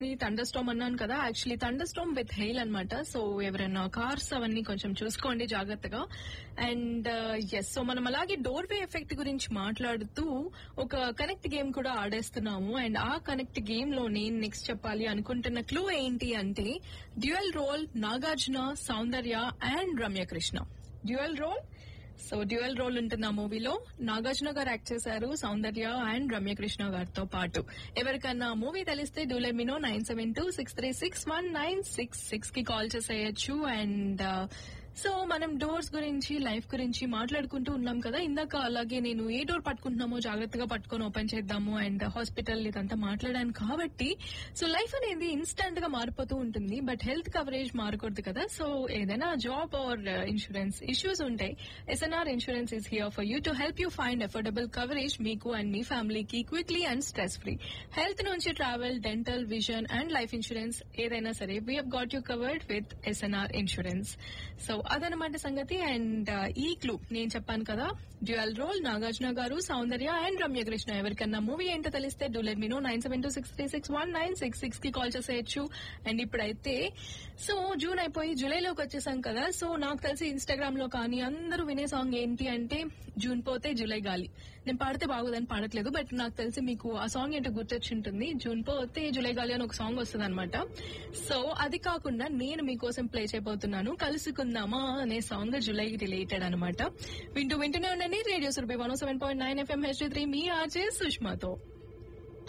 thunder storm అన్నాను కదా actually thunder storm with hail అనమాట సో ఎవరైనా కార్స్ అవన్నీ కొంచెం చూసుకోండి జాగ్రత్తగా అండ్ ఎస్ సో మనం అలాగే డోర్ వే ఎఫెక్ట్ గురించి మాట్లాడుతూ ఒక కనెక్ట్ గేమ్ కూడా ఆడేస్తున్నాము అండ్ ఆ కనెక్ట్ గేమ్ లో నేను నెక్స్ట్ చెప్పాలి అనుకుంటున్న క్లూ ఏంటి అంటే dual role Nagarjuna Soundarya and Ramya Krishna dual role so dual role ఉంటుంది ఆ మూవీలో నాగార్జున గారు యాక్ట్ చేశారు సౌందర్య అండ్ రమ్యకృష్ణ గారితో పాటు ఎవరికన్నా మూవీ తెలిస్తే do let me know nine seven two six three six one nine six six కి కాల్ చేసేయచ్చు అండ్ సో మనం డోర్స్ గురించి లైఫ్ గురించి మాట్లాడుకుంటూ ఉన్నాం కదా ఇందాక అలాగే నేను ఏ డోర్ పట్టుకుంటున్నామో జాగ్రత్తగా పట్టుకొని ఓపెన్ చేద్దాము అండ్ హాస్పిటల్ ఇదంతా మాట్లాడాను కాబట్టి సో లైఫ్ అనేది ఇన్స్టంట్ గా మారిపోతూ ఉంటుంది బట్ హెల్త్ కవరేజ్ మారకూడదు కదా సో ఏదైనా జాబ్ ఆర్ ఇన్సూరెన్స్ ఇష్యూస్ ఉంటాయి SNR insurance is here for you to help you find affordable coverage మీకు అండ్ మీ ఫ్యామిలీకి quickly and stress free health నుంచి travel dental vision and life insurance ఏదైనా సరే we have got you covered with SNR insurance so అదనమాట సంగతి and ఈ clue నేను చెప్పాను కదా డ్యూయల్ రోల్ నాగార్జున గారు సౌందర్య అండ్ రమ్యకృష్ణ ఎవరికన్నా మూవీ ఏంటో తెలిస్తే do let me know nine seven two six three six one nine six six కి కాల్ చేసేయచ్చు అండ్ ఇప్పుడైతే సో జూన్ అయిపోయి జూలైలోకి వచ్చేసాం కదా సో నాకు తెలిసి ఇన్స్టాగ్రామ్ లో కానీ అందరూ వినే సాంగ్ ఏంటి అంటే జూన్ పోతే జూలై గాలి నేను పాడితే బాగోదని పాడట్లేదు బట్ నాకు తెలిసి మీకు ఆ సాంగ్ ఏంటో గుర్తొచ్చి ఉంటుంది జూన్ పోతే జూలై గాలి అని ఒక సాంగ్ వస్తుంది అనమాట సో అది కాకుండా నేను మీకోసం ప్లే చేయబోతున్నాను కలుసుకుందామా అనే సాంగ్ జూలై రిలేటెడ్ అనమాట వింటూ వింటూనే ఉండండి radio Surabhi one seven point nine FM H three మీ ఆర్జే సుష్మాతో